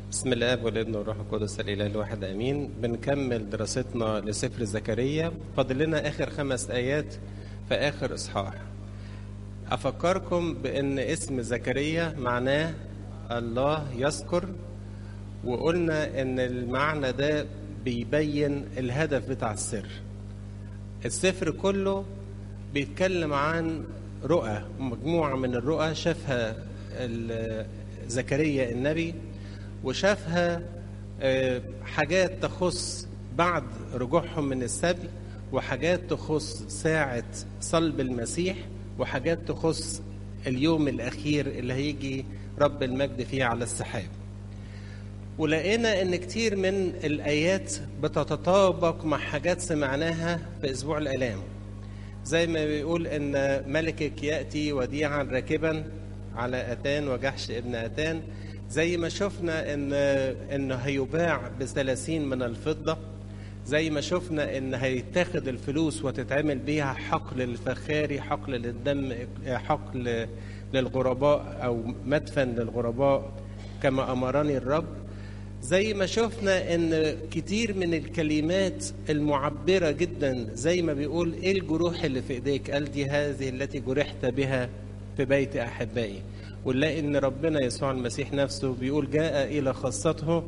بسم الاب والابن والروح القدس الاله الواحد امين بنكمل دراستنا لسفر زكريا فاضل لنا اخر خمس ايات في اخر اصحاح افكركم بان اسم زكريا معناه الله يذكر وقلنا ان المعنى ده بيبين الهدف بتاع السر السفر كله بيتكلم عن رؤى مجموعة من الرؤى شافها زكريا النبي وشافها حاجات تخص بعد رجوعهم من السبي وحاجات تخص ساعة صلب المسيح وحاجات تخص اليوم الأخير اللي هيجي رب المجد فيه على السحاب ولقينا ان كتير من الايات بتتطابق مع حاجات سمعناها في اسبوع الالام زي ما بيقول ان ملكك ياتي وديعا راكبا على اتان وجحش ابن اتان زي ما شفنا ان انه هيباع بثلاثين من الفضه زي ما شفنا ان هيتاخد الفلوس وتتعمل بيها حقل للفخاري حقل للدم حقل للغرباء او مدفن للغرباء كما امرني الرب زي ما شفنا ان كتير من الكلمات المعبرة جدا زي ما بيقول ايه الجروح اللي في ايديك قال دي هذه التي جرحت بها في بيت احبائي ونلاقي ان ربنا يسوع المسيح نفسه بيقول جاء الى خاصته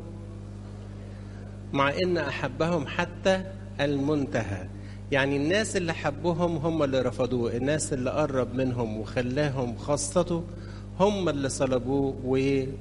مع ان احبهم حتى المنتهى يعني الناس اللي حبوهم هم اللي رفضوه الناس اللي قرب منهم وخلاهم خاصته هم اللي صلبوه و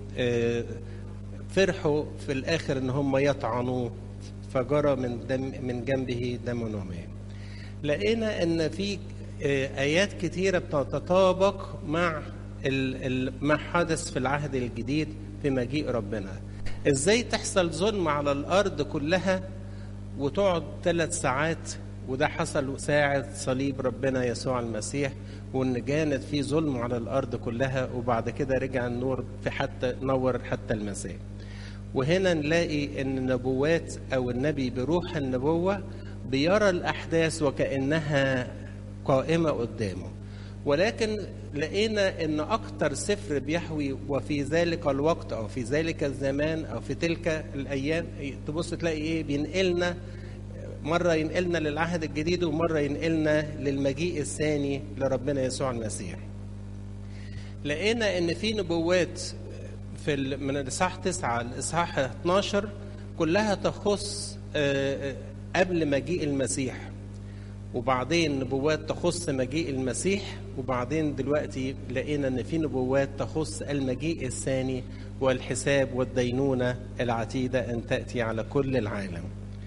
فرحوا في الاخر ان هم يطعنوا فجرى من دم من جنبه دم نعمان لقينا ان في ايات كتيره بتتطابق مع ما حدث في العهد الجديد في مجيء ربنا ازاي تحصل ظلم على الارض كلها وتقعد ثلاث ساعات وده حصل ساعة صليب ربنا يسوع المسيح وان كانت في ظلم على الارض كلها وبعد كده رجع النور في حتى نور حتى المساء وهنا نلاقي ان النبوات او النبي بروح النبوة بيرى الاحداث وكأنها قائمة قدامه ولكن لقينا ان اكتر سفر بيحوي وفي ذلك الوقت او في ذلك الزمان او في تلك الايام تبص تلاقي ايه بينقلنا مرة ينقلنا للعهد الجديد ومرة ينقلنا للمجيء الثاني لربنا يسوع المسيح لقينا ان في نبوات في من الاصحاح 9 لاصحاح 12 كلها تخص قبل مجيء المسيح وبعدين نبوات تخص مجيء المسيح وبعدين دلوقتي لقينا ان في نبوات تخص المجيء الثاني والحساب والدينونه العتيده ان تاتي على كل العالم.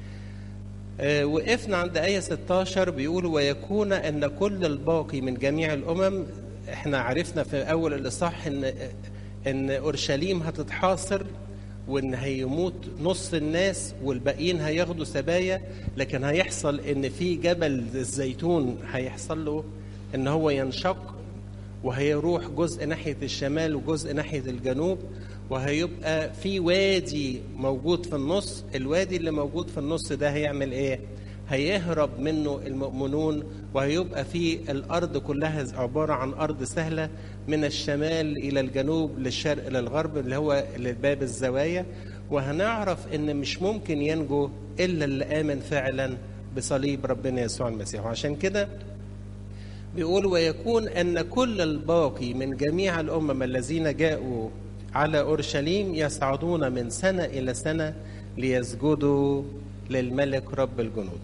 وقفنا عند آية 16 بيقول ويكون أن كل الباقي من جميع الأمم احنا عرفنا في أول الإصحاح إن إن أورشليم هتتحاصر وإن هيموت نص الناس والباقيين هياخدوا سبايا لكن هيحصل إن في جبل الزيتون هيحصل له إن هو ينشق وهيروح جزء ناحية الشمال وجزء ناحية الجنوب وهيبقى في وادي موجود في النص الوادي اللي موجود في النص ده هيعمل ايه هيهرب منه المؤمنون وهيبقى في الارض كلها عباره عن ارض سهله من الشمال الى الجنوب للشرق للغرب اللي هو باب الزوايا وهنعرف ان مش ممكن ينجو الا اللي امن فعلا بصليب ربنا يسوع المسيح وعشان كده بيقول ويكون ان كل الباقي من جميع الامم الذين جاءوا على اورشليم يصعدون من سنه الى سنه ليسجدوا للملك رب الجنود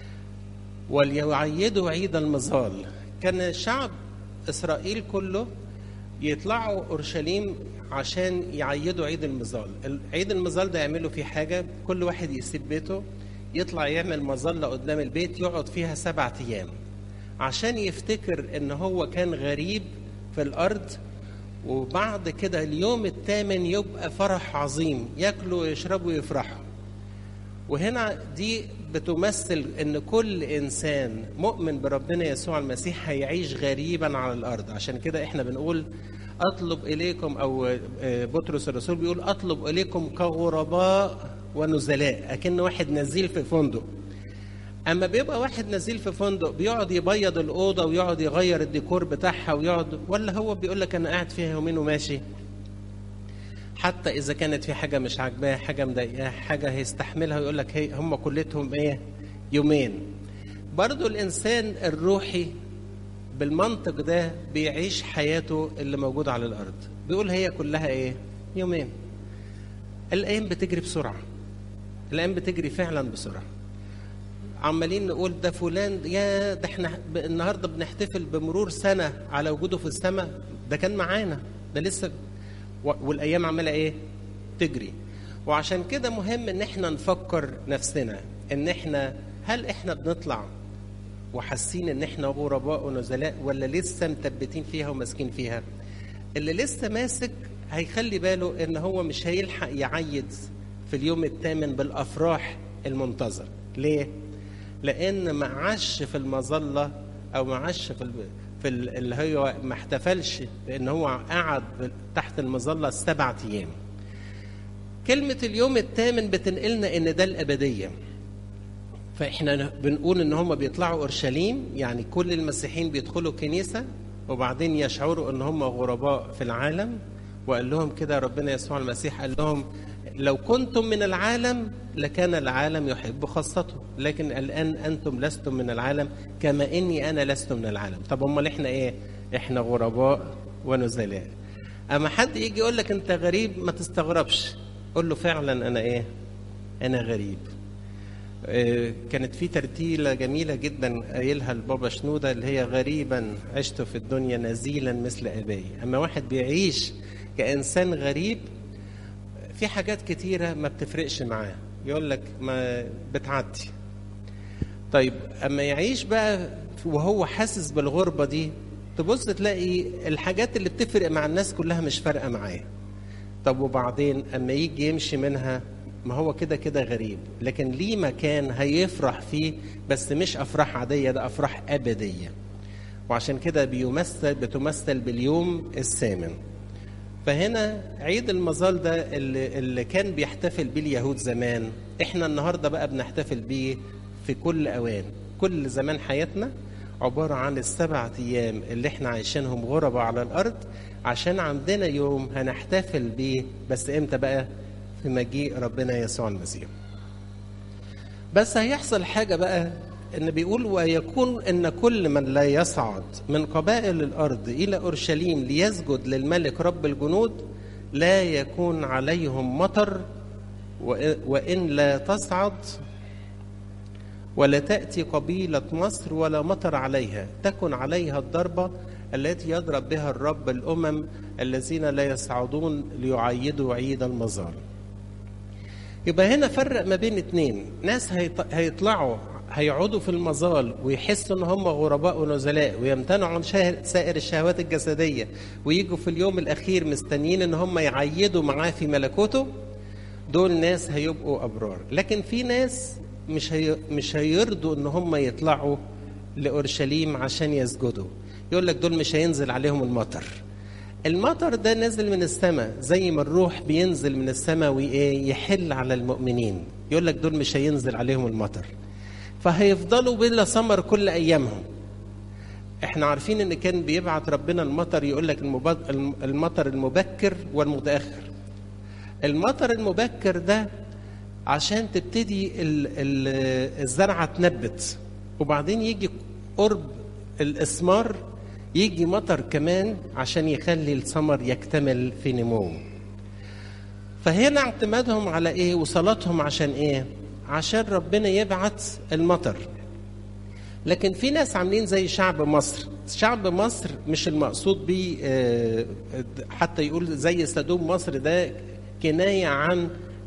وليعيدوا عيد المظال كان شعب اسرائيل كله يطلعوا اورشليم عشان يعيدوا عيد المظال عيد المظال ده يعملوا فيه حاجه كل واحد يسيب بيته يطلع يعمل مظله قدام البيت يقعد فيها سبعة ايام عشان يفتكر ان هو كان غريب في الارض وبعد كده اليوم الثامن يبقى فرح عظيم ياكلوا ويشربوا ويفرحوا وهنا دي بتمثل ان كل انسان مؤمن بربنا يسوع المسيح هيعيش غريبا على الارض عشان كده احنا بنقول اطلب اليكم او بطرس الرسول بيقول اطلب اليكم كغرباء ونزلاء اكن واحد نزيل في فندق اما بيبقى واحد نزيل في فندق بيقعد يبيض الاوضه ويقعد يغير الديكور بتاعها ويقعد ولا هو بيقول لك انا قاعد فيها يومين وماشي حتى اذا كانت في حاجه مش عاجباه حاجه مضايقاه حاجه هيستحملها ويقول لك هي هم كلتهم ايه يومين برضو الانسان الروحي بالمنطق ده بيعيش حياته اللي موجوده على الارض بيقول هي كلها ايه يومين الايام بتجري بسرعه الايام بتجري فعلا بسرعه عمالين نقول ده فلان يا ده احنا النهارده بنحتفل بمرور سنه على وجوده في السماء ده كان معانا ده لسه والايام عماله ايه تجري وعشان كده مهم ان احنا نفكر نفسنا ان احنا هل احنا بنطلع وحاسين ان احنا غرباء ونزلاء ولا لسه مثبتين فيها وماسكين فيها اللي لسه ماسك هيخلي باله ان هو مش هيلحق يعيد في اليوم الثامن بالافراح المنتظر ليه لان ما عاش في المظله او ما عاش في في اللي هو ما احتفلش بان هو قعد تحت المظله السبع ايام كلمه اليوم الثامن بتنقلنا ان ده الابديه فاحنا بنقول ان هم بيطلعوا اورشليم يعني كل المسيحيين بيدخلوا كنيسه وبعدين يشعروا ان هم غرباء في العالم وقال لهم كده ربنا يسوع المسيح قال لهم لو كنتم من العالم لكان العالم يحب خاصته لكن الان انتم لستم من العالم كما اني انا لست من العالم طب امال احنا ايه احنا غرباء ونزلاء اما حد يجي يقول لك انت غريب ما تستغربش قول له فعلا انا ايه انا غريب كانت في ترتيلة جميلة جدا قايلها البابا شنودة اللي هي غريبا عشت في الدنيا نزيلا مثل أبي أما واحد بيعيش كإنسان غريب في حاجات كتيرة ما بتفرقش معاه يقول لك ما بتعدي طيب أما يعيش بقى وهو حاسس بالغربة دي تبص تلاقي الحاجات اللي بتفرق مع الناس كلها مش فارقة معاه طب وبعدين أما يجي يمشي منها ما هو كده كده غريب لكن ليه مكان هيفرح فيه بس مش افراح عاديه ده افراح ابديه وعشان كده بيمثل بتمثل باليوم الثامن فهنا عيد المظال ده اللي, اللي كان بيحتفل بيه اليهود زمان احنا النهارده بقى بنحتفل بيه في كل اوان كل زمان حياتنا عبارة عن السبع أيام اللي احنا عايشينهم غربة على الأرض عشان عندنا يوم هنحتفل بيه بس امتى بقى في مجيء ربنا يسوع المسيح بس هيحصل حاجة بقى ان بيقول ويكون ان كل من لا يصعد من قبائل الارض الى اورشليم ليسجد للملك رب الجنود لا يكون عليهم مطر وان لا تصعد ولا تاتي قبيله مصر ولا مطر عليها تكن عليها الضربه التي يضرب بها الرب الامم الذين لا يصعدون ليعيدوا عيد المظال يبقى هنا فرق ما بين اتنين ناس هيطلعوا هيقعدوا في المظال ويحسوا ان هم غرباء ونزلاء ويمتنعوا عن سائر الشهوات الجسديه ويجوا في اليوم الاخير مستنيين ان هم يعيدوا معاه في ملكوته دول ناس هيبقوا ابرار لكن في ناس مش هي مش هيرضوا ان هم يطلعوا لاورشليم عشان يسجدوا يقول لك دول مش هينزل عليهم المطر المطر ده نازل من السماء زي ما الروح بينزل من السماء ويحل على المؤمنين يقول لك دول مش هينزل عليهم المطر فهيفضلوا بلا ثمر كل ايامهم احنا عارفين ان كان بيبعت ربنا المطر يقول لك المطر المبكر والمتاخر المطر المبكر ده عشان تبتدي الزرعه تنبت وبعدين يجي قرب الاسمار يجي مطر كمان عشان يخلي الثمر يكتمل في نموه فهنا اعتمادهم على ايه وصلاتهم عشان ايه عشان ربنا يبعت المطر لكن في ناس عاملين زي شعب مصر شعب مصر مش المقصود بيه حتى يقول زي سدوم مصر ده كناية عن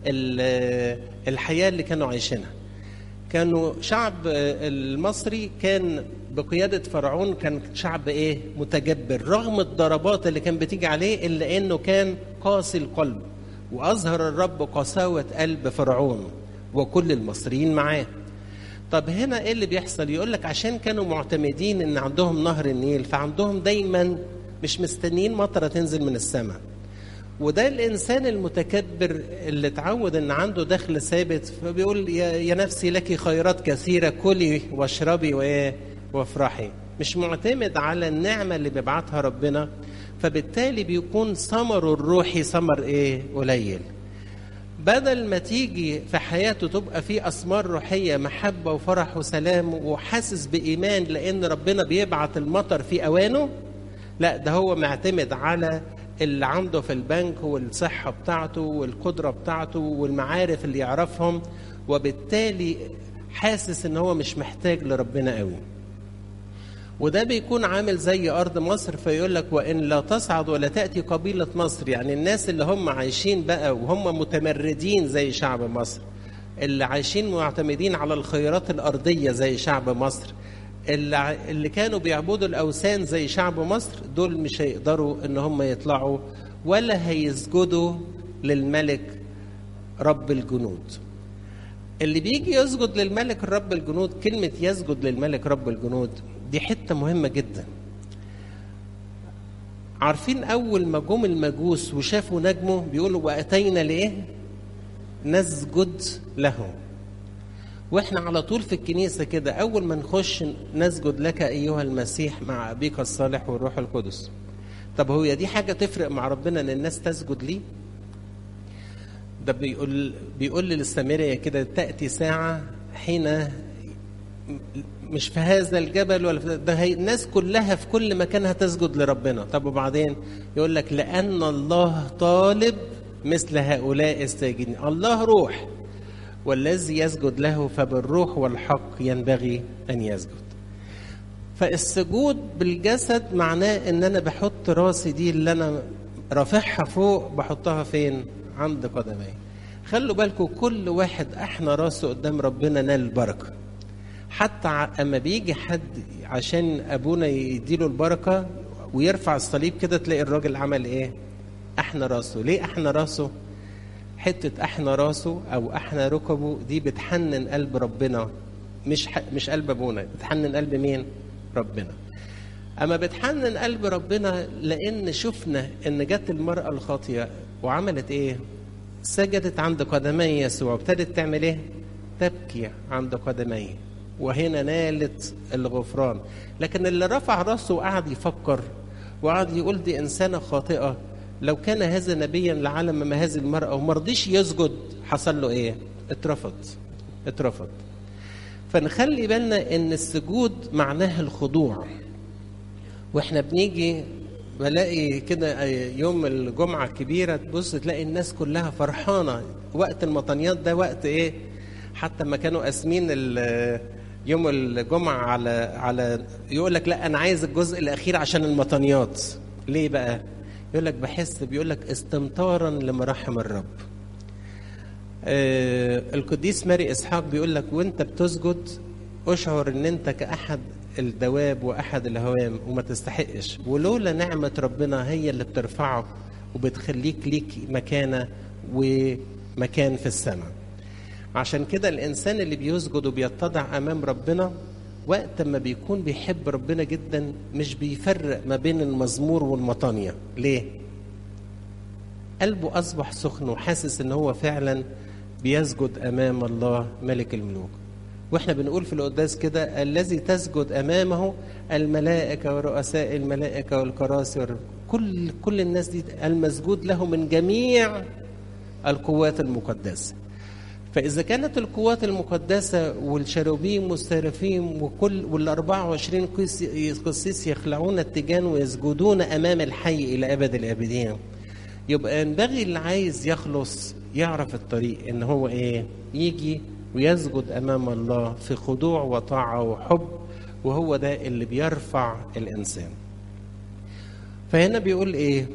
الحياة اللي كانوا عايشينها كانوا شعب المصري كان بقيادة فرعون كان شعب ايه متجبر رغم الضربات اللي كان بتيجي عليه إلا انه كان قاسي القلب واظهر الرب قساوة قلب فرعون وكل المصريين معاه طب هنا ايه اللي بيحصل يقول لك عشان كانوا معتمدين ان عندهم نهر النيل فعندهم دايما مش مستنيين مطره تنزل من السماء وده الانسان المتكبر اللي اتعود ان عنده دخل ثابت فبيقول يا, يا نفسي لك خيرات كثيره كلي واشربي وايه وافرحي مش معتمد على النعمه اللي بيبعتها ربنا فبالتالي بيكون ثمره الروحي ثمر ايه قليل بدل ما تيجي في حياته تبقى في أثمار روحية محبة وفرح وسلام وحاسس بإيمان لأن ربنا بيبعت المطر في أوانه لا ده هو معتمد على اللي عنده في البنك والصحة بتاعته والقدرة بتاعته والمعارف اللي يعرفهم وبالتالي حاسس ان هو مش محتاج لربنا قوي وده بيكون عامل زي ارض مصر فيقول لك وان لا تصعد ولا تاتي قبيله مصر يعني الناس اللي هم عايشين بقى وهم متمردين زي شعب مصر اللي عايشين معتمدين على الخيرات الارضيه زي شعب مصر اللي اللي كانوا بيعبدوا الاوثان زي شعب مصر دول مش هيقدروا ان هم يطلعوا ولا هيسجدوا للملك رب الجنود اللي بيجي يسجد للملك رب الجنود كلمة يسجد للملك رب الجنود دي حتة مهمة جدا عارفين أول ما جم المجوس وشافوا نجمه بيقولوا وأتينا لإيه؟ نسجد له واحنا على طول في الكنيسة كده أول ما نخش نسجد لك أيها المسيح مع أبيك الصالح والروح القدس طب هو دي حاجة تفرق مع ربنا إن الناس تسجد ليه؟ ده بيقول بيقول للسامرية كده تأتي ساعة حين مش في هذا الجبل ولا في ده هي الناس كلها في كل مكان هتسجد لربنا طب وبعدين يقول لك لأن الله طالب مثل هؤلاء الساجدين الله روح والذي يسجد له فبالروح والحق ينبغي أن يسجد فالسجود بالجسد معناه ان انا بحط راسي دي اللي انا رافعها فوق بحطها فين عند قدمي خلوا بالكم كل واحد احنا راسه قدام ربنا نال البركه حتى اما بيجي حد عشان ابونا يديله البركه ويرفع الصليب كده تلاقي الراجل عمل ايه احنا راسه ليه احنا راسه حته احنا راسه او احنا ركبه دي بتحنن قلب ربنا مش ح... مش قلب ابونا بتحنن قلب مين ربنا اما بتحنن قلب ربنا لان شفنا ان جت المراه الخاطيه وعملت ايه سجدت عند قدمي يسوع وابتدت تعمل ايه تبكي عند قدميه وهنا نالت الغفران لكن اللي رفع راسه وقعد يفكر وقعد يقول دي انسانه خاطئه لو كان هذا نبيا لعلم ما هذه المراه وما رضيش يسجد حصل له ايه اترفض اترفض فنخلي بالنا ان السجود معناه الخضوع واحنا بنيجي بلاقي كده يوم الجمعة الكبيرة تبص تلاقي الناس كلها فرحانة وقت المطنيات ده وقت ايه حتى ما كانوا قاسمين يوم الجمعة على على يقول لك لا أنا عايز الجزء الأخير عشان المطنيات ليه بقى؟ يقول لك بحس بيقول لك استمطارا لمراحم الرب آه القديس ماري اسحاق بيقول لك وانت بتسجد اشعر ان انت كاحد الدواب واحد الهوام وما تستحقش ولولا نعمه ربنا هي اللي بترفعك وبتخليك ليك مكانه ومكان في السماء عشان كده الانسان اللي بيسجد وبيتضع امام ربنا وقت ما بيكون بيحب ربنا جدا مش بيفرق ما بين المزمور والمطانيه ليه قلبه اصبح سخن وحاسس ان هو فعلا بيسجد امام الله ملك الملوك واحنا بنقول في القداس كده الذي تسجد امامه الملائكه ورؤساء الملائكه والكراسي كل كل الناس دي المسجود له من جميع القوات المقدسه فإذا كانت القوات المقدسة والشروبيم والسرافيم وكل وال 24 قسيس يخلعون التيجان ويسجدون أمام الحي إلى أبد الآبدين يبقى ينبغي اللي عايز يخلص يعرف الطريق إن هو إيه يجي ويسجد أمام الله في خضوع وطاعة وحب وهو ده اللي بيرفع الإنسان فهنا بيقول إيه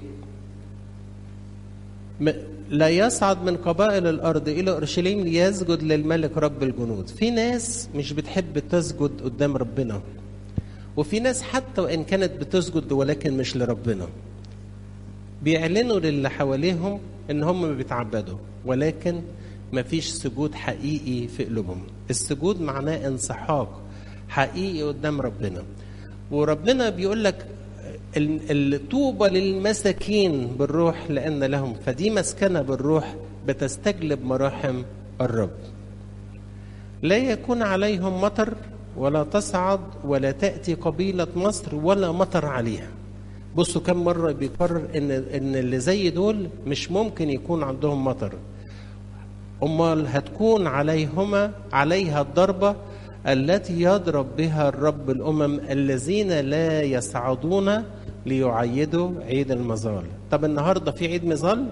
لا يصعد من قبائل الارض الى اورشليم ليسجد للملك رب الجنود في ناس مش بتحب تسجد قدام ربنا وفي ناس حتى وان كانت بتسجد ولكن مش لربنا بيعلنوا للي حواليهم ان هم بيتعبدوا ولكن ما فيش سجود حقيقي في قلوبهم السجود معناه انسحاق حقيقي قدام ربنا وربنا بيقول لك الطوبى للمساكين بالروح لأن لهم فدي مسكنة بالروح بتستجلب مراحم الرب لا يكون عليهم مطر ولا تصعد ولا تأتي قبيلة مصر ولا مطر عليها بصوا كم مرة بيقرر إن إن اللي زي دول مش ممكن يكون عندهم مطر أمال هتكون عليهما عليها الضربة التي يضرب بها الرب الأمم الذين لا يصعدون ليعيدوا عيد المظال طب النهاردة في عيد مظال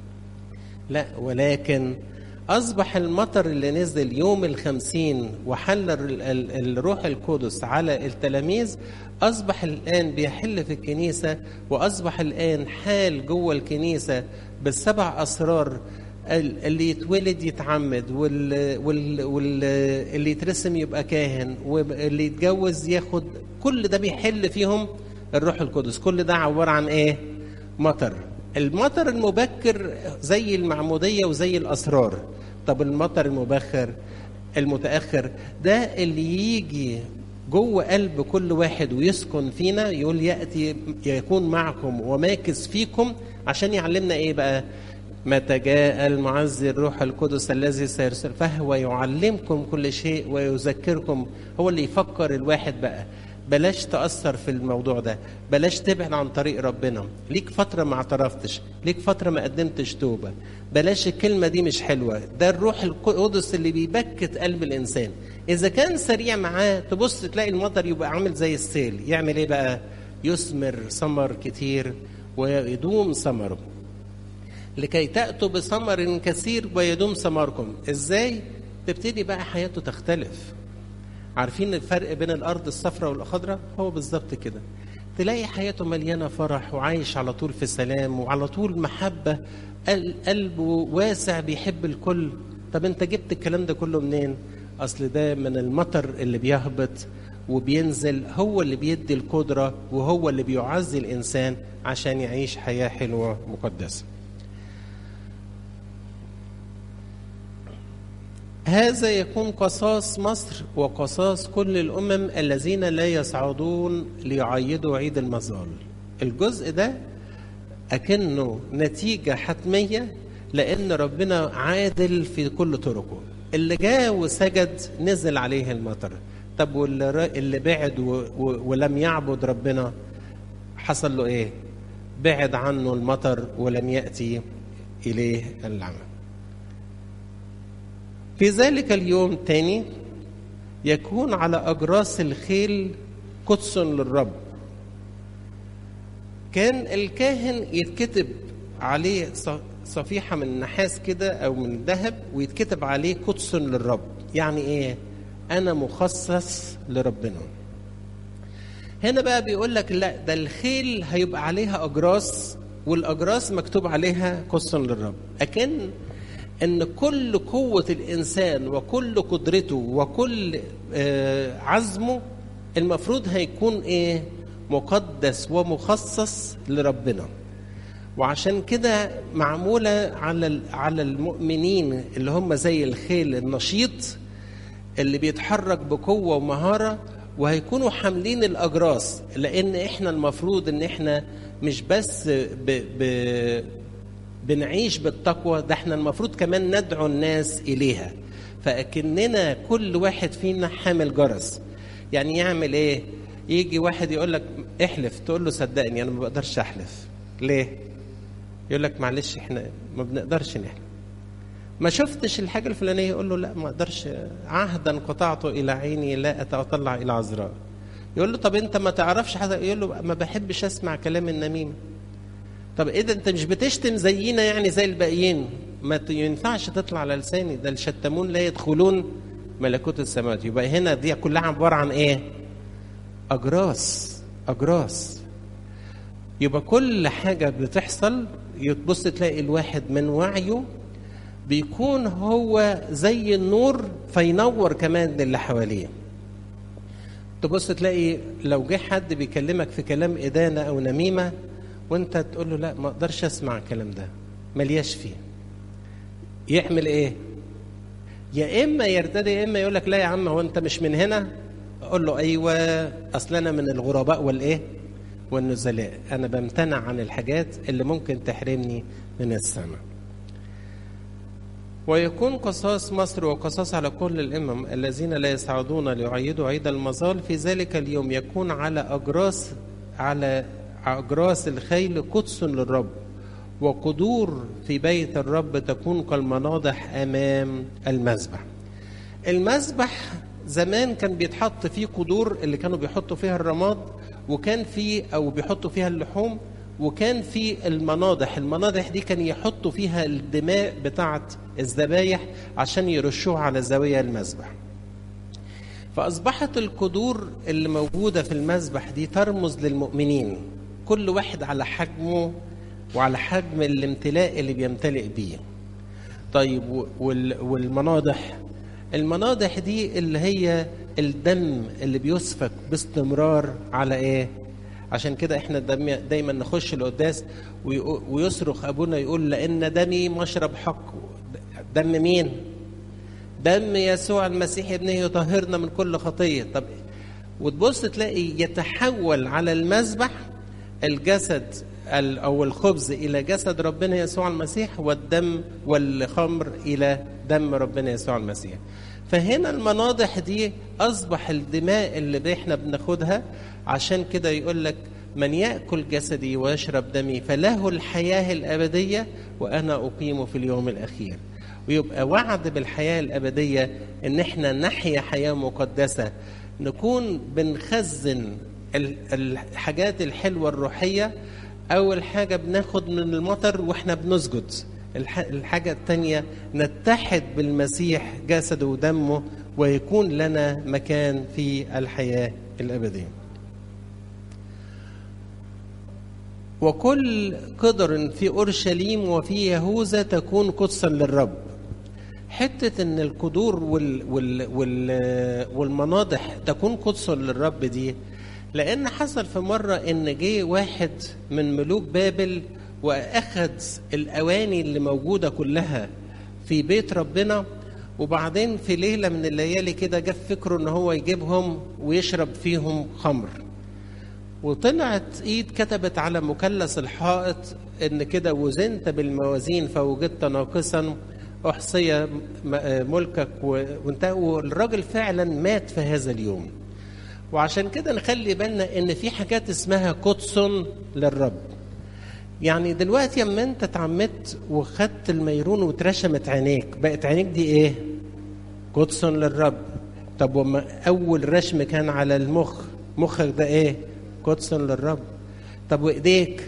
لا ولكن أصبح المطر اللي نزل يوم الخمسين وحل ال- ال- الروح القدس على التلاميذ أصبح الآن بيحل في الكنيسة وأصبح الآن حال جوه الكنيسة بالسبع أسرار ال- اللي يتولد يتعمد واللي وال وال اللي يترسم يبقى كاهن واللي يتجوز ياخد كل ده بيحل فيهم الروح القدس كل ده عبارة عن إيه؟ مطر المطر المبكر زي المعمودية وزي الأسرار طب المطر المبكر المتأخر ده اللي يجي جوه قلب كل واحد ويسكن فينا يقول يأتي يكون معكم وماكس فيكم عشان يعلمنا ايه بقى متى جاء المعزي الروح القدس الذي سيرسل فهو يعلمكم كل شيء ويذكركم هو اللي يفكر الواحد بقى بلاش تأثر في الموضوع ده بلاش تبعد عن طريق ربنا ليك فترة ما اعترفتش ليك فترة ما قدمتش توبة بلاش الكلمة دي مش حلوة ده الروح القدس اللي بيبكت قلب الإنسان إذا كان سريع معاه تبص تلاقي المطر يبقى عامل زي السيل يعمل إيه بقى يثمر ثمر كتير ويدوم ثمره لكي تأتوا بثمر كثير ويدوم ثمركم إزاي تبتدي بقى حياته تختلف عارفين الفرق بين الارض الصفراء والخضراء هو بالظبط كده تلاقي حياته مليانه فرح وعايش على طول في سلام وعلى طول محبه قل- قلبه واسع بيحب الكل طب انت جبت الكلام ده كله منين اصل ده من المطر اللي بيهبط وبينزل هو اللي بيدي القدره وهو اللي بيعزي الانسان عشان يعيش حياه حلوه مقدسه هذا يكون قصاص مصر وقصاص كل الامم الذين لا يصعدون ليعيدوا عيد المظال الجزء ده اكنه نتيجه حتميه لان ربنا عادل في كل طرقه اللي جاء وسجد نزل عليه المطر طب واللي را- اللي بعد و- و- ولم يعبد ربنا حصل له ايه بعد عنه المطر ولم ياتي اليه العمل في ذلك اليوم تاني يكون على أجراس الخيل قدس للرب كان الكاهن يتكتب عليه ص- صفيحة من نحاس كده أو من ذهب ويتكتب عليه قدس للرب يعني إيه أنا مخصص لربنا هنا بقى بيقول لك لا ده الخيل هيبقى عليها أجراس والأجراس مكتوب عليها قدس للرب أكن ان كل قوة الانسان وكل قدرته وكل آه، عزمه المفروض هيكون ايه مقدس ومخصص لربنا وعشان كده معمولة على ال- على المؤمنين اللي هم زي الخيل النشيط اللي بيتحرك بقوة ومهارة وهيكونوا حاملين الأجراس لأن إحنا المفروض إن إحنا مش بس ب ب بنعيش بالتقوى ده إحنا المفروض كمان ندعو الناس إليها فأكننا كل واحد فينا حامل جرس يعني يعمل إيه؟ يجي واحد يقول لك احلف تقول له صدقني أنا ما بقدرش أحلف ليه؟ يقول لك معلش إحنا ما بنقدرش نحلف ما شفتش الحاجة الفلانية يقول له لا ما اقدرش عهدا قطعته إلى عيني لا أتطلع إلى عذراء يقول له طب أنت ما تعرفش حاجة يقول له ما بحبش أسمع كلام النميمة طب إيه ده أنت مش بتشتم زينا يعني زي الباقيين ما ت- ينفعش تطلع على لساني ده الشتمون لا يدخلون ملكوت السماوات يبقى هنا دي كلها عبارة عن إيه؟ أجراس أجراس يبقى كل حاجة بتحصل يتبص تلاقي الواحد من وعيه بيكون هو زي النور فينور كمان للي حواليه تبص تلاقي لو جه حد بيكلمك في كلام إدانة أو نميمة وانت تقول له لا ما اقدرش اسمع الكلام ده ملياش فيه يعمل ايه يا اما يرتدي يا اما يقول لك لا يا عم هو انت مش من هنا اقول له ايوه اصل انا من الغرباء والايه والنزلاء انا بمتنع عن الحاجات اللي ممكن تحرمني من السماء ويكون قصاص مصر وقصاص على كل الامم الذين لا يسعدون ليعيدوا عيد المظال في ذلك اليوم يكون على اجراس على أجراس الخيل قدس للرب وقدور في بيت الرب تكون كالمناضح أمام المذبح المذبح زمان كان بيتحط فيه قدور اللي كانوا بيحطوا فيها الرماد وكان فيه أو بيحطوا فيها اللحوم وكان في المناضح المناضح دي كان يحطوا فيها الدماء بتاعة الذبايح عشان يرشوها على زاوية المذبح فأصبحت القدور اللي موجودة في المذبح دي ترمز للمؤمنين كل واحد على حجمه وعلى حجم الامتلاء اللي بيمتلئ بيه طيب والمناضح المناضح دي اللي هي الدم اللي بيسفك باستمرار على ايه عشان كده احنا دايما نخش القداس ويصرخ ابونا يقول لان دمي مشرب حق دم مين دم يسوع المسيح ابنه يطهرنا من كل خطيه طب وتبص تلاقي يتحول على المذبح الجسد او الخبز الى جسد ربنا يسوع المسيح والدم والخمر الى دم ربنا يسوع المسيح فهنا المناضح دي اصبح الدماء اللي احنا بناخدها عشان كده يقول لك من ياكل جسدي ويشرب دمي فله الحياه الابديه وانا اقيمه في اليوم الاخير ويبقى وعد بالحياه الابديه ان احنا نحيا حياه مقدسه نكون بنخزن الحاجات الحلوه الروحيه اول حاجه بناخد من المطر واحنا بنسجد الحاجة الثانية نتحد بالمسيح جسده ودمه ويكون لنا مكان في الحياة الأبدية وكل قدر في أورشليم وفي يهوذا تكون قدسا للرب حتة إن القدور وال وال وال والمناضح تكون قدسا للرب دي لأن حصل في مرة إن جه واحد من ملوك بابل واخذ الاواني اللي موجوده كلها في بيت ربنا وبعدين في ليله من الليالي كده جه فكره ان هو يجيبهم ويشرب فيهم خمر وطلعت ايد كتبت على مثلث الحائط ان كده وزنت بالموازين فوجدت ناقصا احصي ملكك وانتهى والراجل فعلا مات في هذا اليوم وعشان كده نخلي بالنا ان في حاجات اسمها قدس للرب يعني دلوقتي اما انت اتعمدت وخدت الميرون واترشمت عينيك بقت عينيك دي ايه قدس للرب طب وما اول رشم كان على المخ مخك ده ايه قدس للرب طب وايديك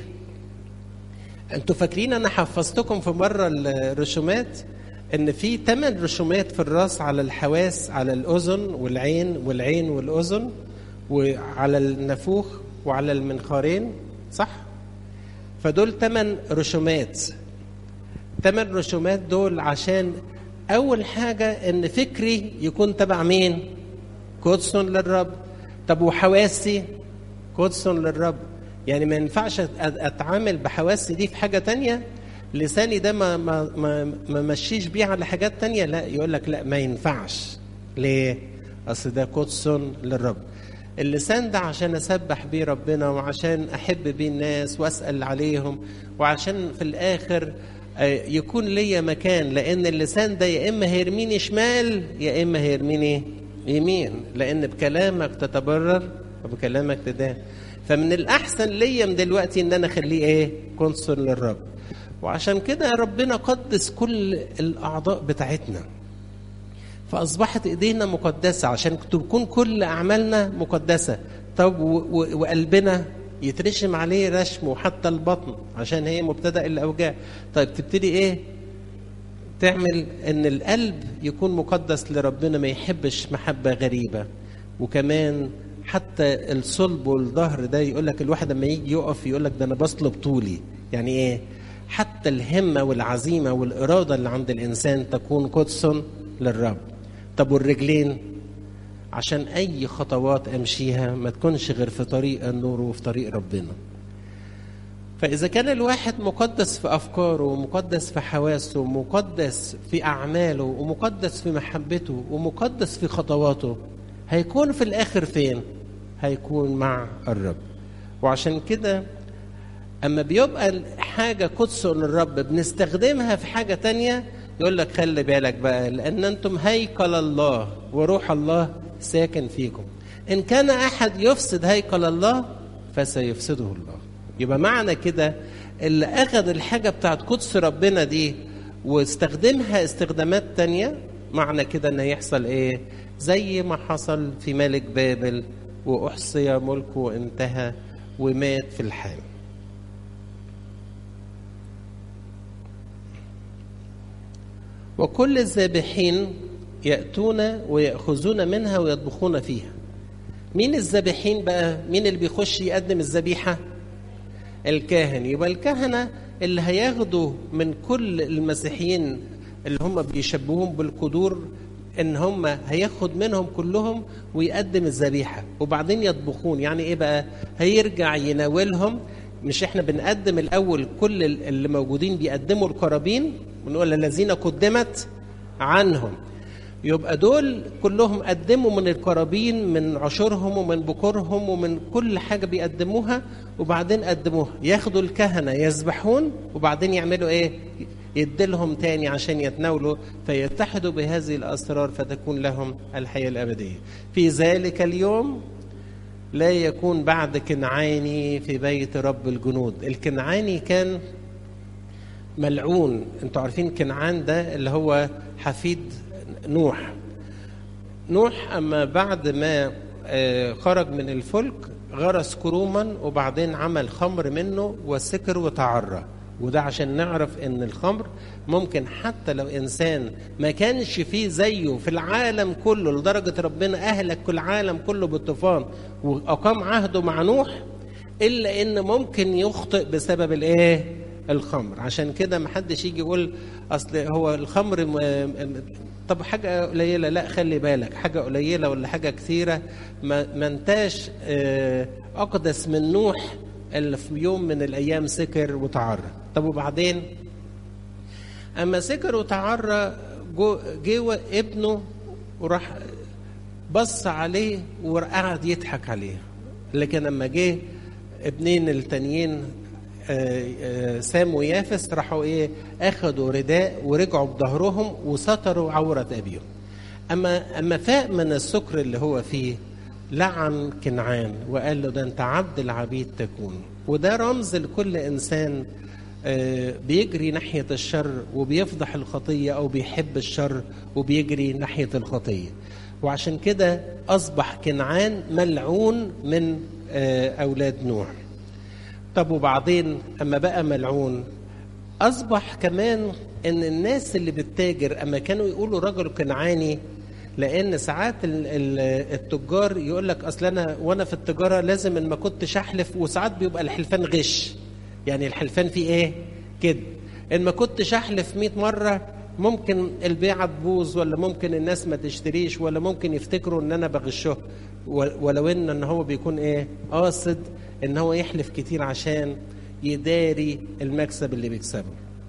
انتوا فاكرين انا حفظتكم في مره الرسومات ان في ثمان رسومات في الراس على الحواس على الاذن والعين والعين والاذن وعلى النافوخ وعلى المنخارين صح فدول ثمان رسومات ثمان رسومات دول عشان اول حاجه ان فكري يكون تبع مين قدس للرب طب وحواسي قدس للرب يعني ما ينفعش اتعامل بحواسي دي في حاجه تانية لساني ده ما ما ما, ما مشيش بيه على حاجات تانية لا يقول لك لا ما ينفعش ليه اصل ده قدس للرب اللسان ده عشان اسبح بيه ربنا وعشان احب بيه الناس واسال عليهم وعشان في الاخر يكون ليا مكان لان اللسان ده يا اما هيرميني شمال يا اما هيرميني يمين لان بكلامك تتبرر وبكلامك تدان فمن الاحسن ليا من دلوقتي ان انا اخليه ايه كونسول للرب وعشان كده ربنا قدس كل الاعضاء بتاعتنا فاصبحت ايدينا مقدسه عشان تكون كل اعمالنا مقدسه طب وقلبنا يترشم عليه رشم وحتى البطن عشان هي مبتدا الاوجاع طيب تبتدي ايه تعمل ان القلب يكون مقدس لربنا ما يحبش محبه غريبه وكمان حتى الصلب والظهر ده يقول لك الواحد لما يجي يقف يقول لك ده انا بصلب طولي يعني ايه حتى الهمه والعزيمه والاراده اللي عند الانسان تكون قدس للرب طب والرجلين عشان اي خطوات امشيها ما تكونش غير في طريق النور وفي طريق ربنا فاذا كان الواحد مقدس في افكاره ومقدس في حواسه ومقدس في اعماله ومقدس في محبته ومقدس في خطواته هيكون في الاخر فين هيكون مع الرب وعشان كده اما بيبقى حاجه قدس للرب بنستخدمها في حاجه تانية يقول لك خلي بالك بقى لان انتم هيكل الله وروح الله ساكن فيكم ان كان احد يفسد هيكل الله فسيفسده الله يبقى معنى كده اللي اخذ الحاجه بتاعت قدس ربنا دي واستخدمها استخدامات تانية معنى كده ان هيحصل ايه زي ما حصل في ملك بابل واحصي ملكه وانتهى ومات في الحال وكل الذابحين يأتون ويأخذون منها ويطبخون فيها مين الذابحين بقى مين اللي بيخش يقدم الذبيحة الكاهن يبقى الكهنة اللي هياخدوا من كل المسيحيين اللي هم بيشبهوهم بالقدور ان هم هياخد منهم كلهم ويقدم الذبيحه وبعدين يطبخون يعني ايه بقى هيرجع يناولهم مش احنا بنقدم الاول كل اللي موجودين بيقدموا القرابين بنقول الذين قدمت عنهم يبقى دول كلهم قدموا من القرابين من عشورهم ومن بكورهم ومن كل حاجه بيقدموها وبعدين قدموها ياخدوا الكهنه يذبحون وبعدين يعملوا ايه يديلهم تاني عشان يتناولوا فيتحدوا بهذه الاسرار فتكون لهم الحياه الابديه في ذلك اليوم لا يكون بعد كنعاني في بيت رب الجنود الكنعاني كان ملعون انتوا عارفين كنعان ده اللي هو حفيد نوح نوح اما بعد ما خرج من الفلك غرس كروما وبعدين عمل خمر منه وسكر وتعرى وده عشان نعرف ان الخمر ممكن حتى لو انسان ما كانش فيه زيه في العالم كله لدرجه ربنا اهلك كل العالم كله بالطوفان واقام عهده مع نوح الا ان ممكن يخطئ بسبب الايه؟ الخمر عشان كده ما حدش يجي يقول اصل هو الخمر م... طب حاجه قليله لا خلي بالك حاجه قليله ولا حاجه كثيره ما, ما انتاش اقدس من نوح اللي في يوم من الايام سكر وتعرى طب وبعدين اما سكر وتعرى جه ابنه وراح بص عليه وقعد يضحك عليه لكن لما جه ابنين التانيين سام ويافس راحوا ايه اخذوا رداء ورجعوا بظهرهم وستروا عوره ابيهم اما اما فاق من السكر اللي هو فيه لعن كنعان وقال له ده انت عبد العبيد تكون وده رمز لكل انسان بيجري ناحيه الشر وبيفضح الخطيه او بيحب الشر وبيجري ناحيه الخطيه وعشان كده اصبح كنعان ملعون من اولاد نوح طب وبعدين اما بقى ملعون اصبح كمان ان الناس اللي بتتاجر اما كانوا يقولوا رجل كنعاني لان ساعات التجار يقول لك اصل انا وانا في التجاره لازم ان ما كنتش احلف وساعات بيبقى الحلفان غش يعني الحلفان فيه ايه كده ان ما كنتش احلف 100 مره ممكن البيعه تبوظ ولا ممكن الناس ما تشتريش ولا ممكن يفتكروا ان انا بغشه ولو ان ان هو بيكون ايه قاصد ان هو يحلف كتير عشان يداري المكسب اللي بيكسبه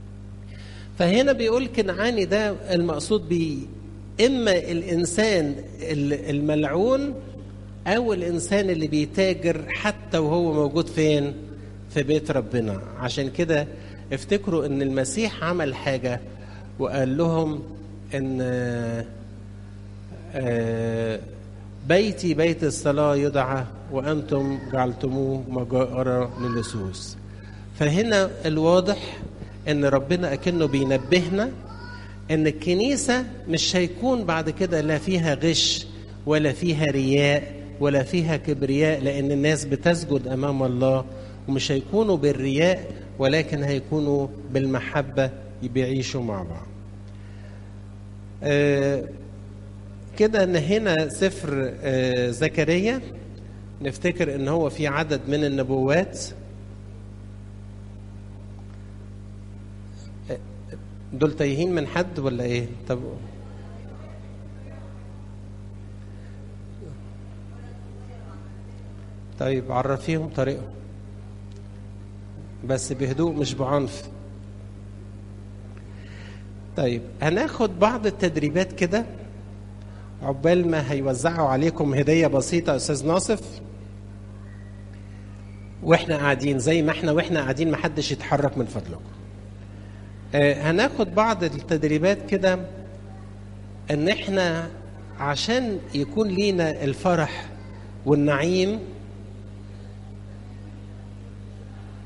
فهنا بيقول كنعاني ده المقصود بيه اما الانسان الملعون او الانسان اللي بيتاجر حتى وهو موجود فين في بيت ربنا عشان كده افتكروا ان المسيح عمل حاجه وقال لهم ان بيتي بيت الصلاه يدعى وانتم جعلتموه مجارة للصوص فهنا الواضح ان ربنا اكنه بينبهنا ان الكنيسه مش هيكون بعد كده لا فيها غش ولا فيها رياء ولا فيها كبرياء لان الناس بتسجد امام الله ومش هيكونوا بالرياء ولكن هيكونوا بالمحبه بيعيشوا مع بعض آه كده نهينا سفر آه زكريا نفتكر ان هو في عدد من النبوات دول تايهين من حد ولا ايه طب طيب عرفيهم طريقهم بس بهدوء مش بعنف طيب هناخد بعض التدريبات كده عقبال ما هيوزعوا عليكم هدية بسيطة أستاذ ناصف واحنا قاعدين زي ما احنا واحنا قاعدين محدش يتحرك من فضلكم آه هناخد بعض التدريبات كده ان احنا عشان يكون لينا الفرح والنعيم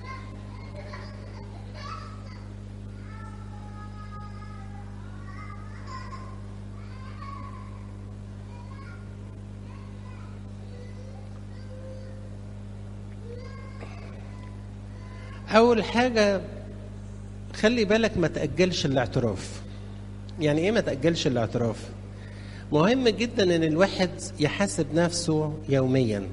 اول حاجه خلي بالك ما تاجلش الاعتراف يعني ايه ما تاجلش الاعتراف مهم جدا ان الواحد يحاسب نفسه يوميا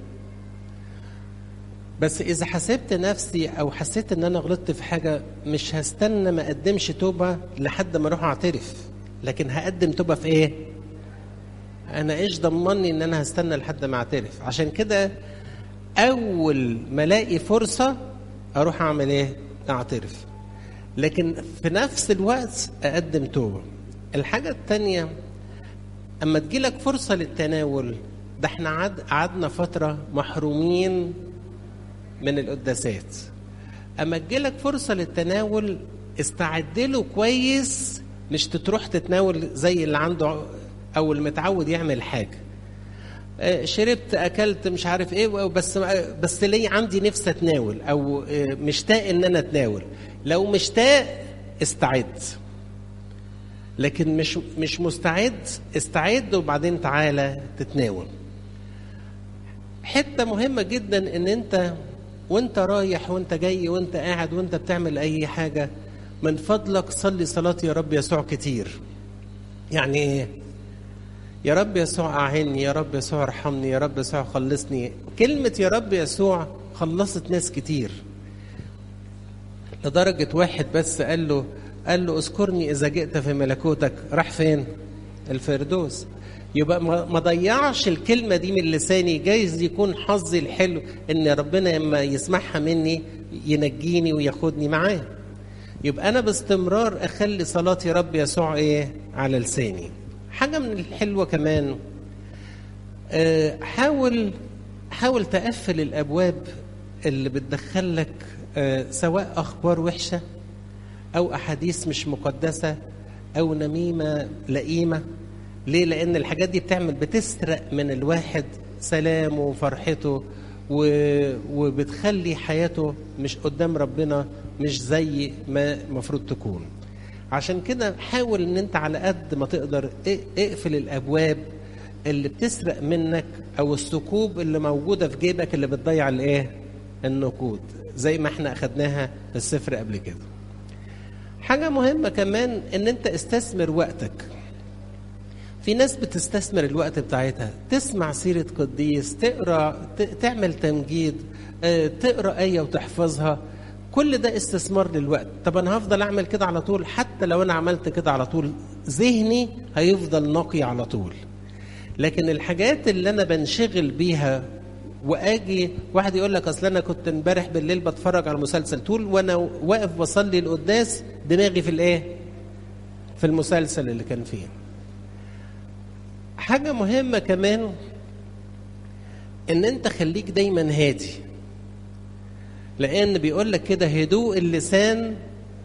بس اذا حسبت نفسي او حسيت ان انا غلطت في حاجه مش هستنى ما اقدمش توبه لحد ما اروح اعترف لكن هقدم توبه في ايه انا ايش ضمني ان انا هستنى لحد ما اعترف عشان كده اول ما الاقي فرصه اروح اعمل ايه اعترف لكن في نفس الوقت اقدم توبه الحاجه الثانيه اما تجيلك فرصه للتناول ده احنا عد قعدنا فتره محرومين من القداسات اما تجيلك فرصه للتناول استعد له كويس مش تروح تتناول زي اللي عنده او المتعود يعمل حاجه شربت اكلت مش عارف ايه بس بس ليه عندي نفسي اتناول او مشتاق ان انا اتناول لو مشتاق استعد لكن مش مش مستعد استعد وبعدين تعالى تتناول حته مهمه جدا ان انت وانت رايح وانت جاي وانت قاعد وانت بتعمل اي حاجه من فضلك صلي صلاه يا رب يسوع كتير يعني ايه يا رب يسوع أعني يا رب يسوع ارحمني يا رب يسوع خلصني كلمة يا رب يسوع خلصت ناس كتير لدرجة واحد بس قال له قال له اذكرني إذا جئت في ملكوتك راح فين؟ الفردوس يبقى ما ضيعش الكلمة دي من لساني جايز يكون حظي الحلو إن ربنا لما يسمعها مني ينجيني وياخدني معاه يبقى أنا باستمرار أخلي صلاة يا رب يسوع إيه على لساني حاجة من الحلوة كمان أه حاول حاول تقفل الأبواب اللي بتدخلك أه سواء أخبار وحشة أو أحاديث مش مقدسة أو نميمة لئيمة ليه؟ لأن الحاجات دي بتعمل بتسرق من الواحد سلامه وفرحته و... وبتخلي حياته مش قدام ربنا مش زي ما المفروض تكون. عشان كده حاول ان انت على قد ما تقدر اقفل الابواب اللي بتسرق منك او الثقوب اللي موجوده في جيبك اللي بتضيع الايه النقود زي ما احنا اخدناها في السفر قبل كده حاجه مهمه كمان ان انت استثمر وقتك في ناس بتستثمر الوقت بتاعتها تسمع سيرة قديس تقرا تعمل تمجيد تقرا آية وتحفظها كل ده استثمار للوقت طب انا هفضل اعمل كده على طول حتى لو انا عملت كده على طول ذهني هيفضل نقي على طول لكن الحاجات اللي انا بنشغل بيها واجي واحد يقول لك اصل انا كنت امبارح بالليل بتفرج على مسلسل طول وانا واقف بصلي القداس دماغي في الايه في المسلسل اللي كان فيه حاجه مهمه كمان ان انت خليك دايما هادي لان بيقول لك كده هدوء اللسان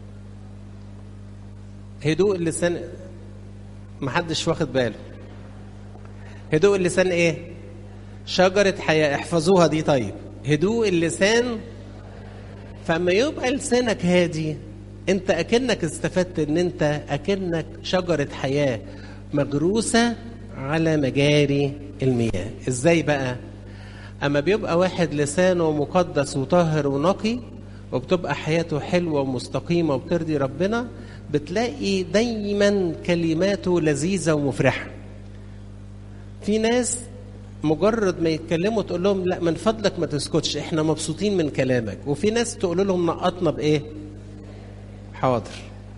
هدوء اللسان محدش واخد باله هدوء اللسان ايه شجرة حياة احفظوها دي طيب هدوء اللسان فما يبقى لسانك هادي انت اكنك استفدت ان انت اكنك شجرة حياة مجروسة على مجاري المياه ازاي بقى اما بيبقى واحد لسانه مقدس وطاهر ونقي وبتبقى حياته حلوة ومستقيمة وبترضي ربنا بتلاقي دايما كلماته لذيذة ومفرحة في ناس مجرد ما يتكلموا تقول لهم لا من فضلك ما تسكتش احنا مبسوطين من كلامك وفي ناس تقول لهم نقطنا بايه حاضر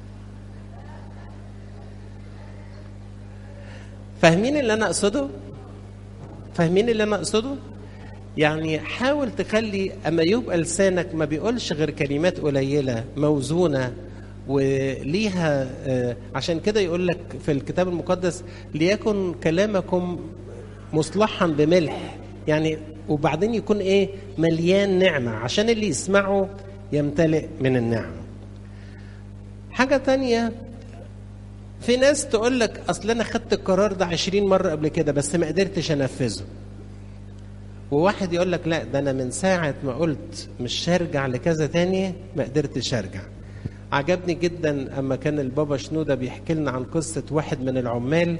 فاهمين اللي انا اقصده فاهمين اللي انا اقصده يعني حاول تخلي اما يبقى لسانك ما بيقولش غير كلمات قليله موزونه وليها عشان كده يقول لك في الكتاب المقدس ليكن كلامكم مصلحا بملح يعني وبعدين يكون ايه مليان نعمه عشان اللي يسمعه يمتلئ من النعم حاجه تانية في ناس تقول لك اصل انا خدت القرار ده عشرين مره قبل كده بس ما قدرتش انفذه وواحد يقول لك لا ده انا من ساعه ما قلت مش هرجع لكذا تاني ما قدرتش ارجع عجبني جدا اما كان البابا شنوده بيحكي لنا عن قصه واحد من العمال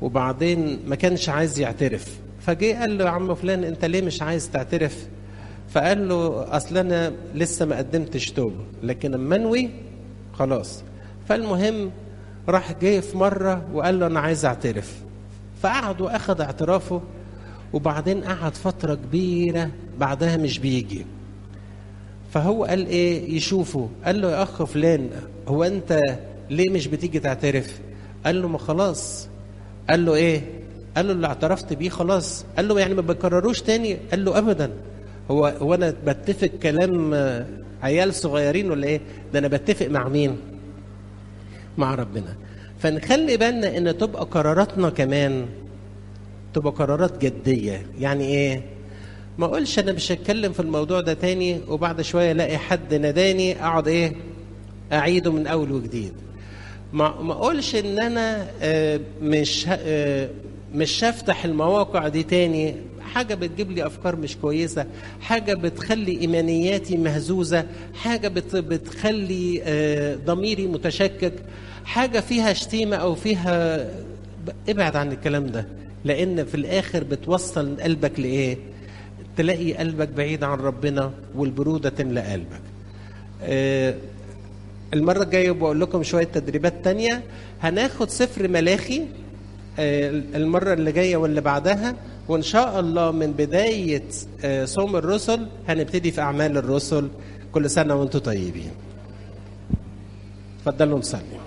وبعدين ما كانش عايز يعترف فجه قال له يا عم فلان انت ليه مش عايز تعترف فقال له اصل انا لسه ما قدمتش توبه لكن اما انوي خلاص فالمهم راح جه في مره وقال له انا عايز اعترف فقعد واخد اعترافه وبعدين قعد فتره كبيره بعدها مش بيجي فهو قال ايه يشوفه قال له يا اخ فلان هو انت ليه مش بتيجي تعترف قال له ما خلاص قال له ايه قال له اللي اعترفت بيه خلاص قال له يعني ما بكرروش تاني قال له ابدا هو هو انا بتفق كلام عيال صغيرين ولا ايه ده انا بتفق مع مين مع ربنا فنخلي بالنا ان تبقى قراراتنا كمان تبقى قرارات جديه يعني ايه ما اقولش انا مش هتكلم في الموضوع ده تاني وبعد شويه الاقي حد ناداني اقعد ايه اعيده من اول وجديد ما ما اقولش ان انا مش مش هفتح المواقع دي تاني حاجة بتجيب لي أفكار مش كويسة حاجة بتخلي إيمانياتي مهزوزة حاجة بت بتخلي ضميري متشكك حاجة فيها شتيمة أو فيها ابعد عن الكلام ده لأن في الآخر بتوصل قلبك لإيه تلاقي قلبك بعيد عن ربنا والبرودة تملأ قلبك المرة الجاية بقول لكم شوية تدريبات تانية هناخد سفر ملاخي المرة اللي جاية واللي بعدها وإن شاء الله من بداية صوم الرسل هنبتدي في أعمال الرسل كل سنة وأنتم طيبين. اتفضلوا نصلي.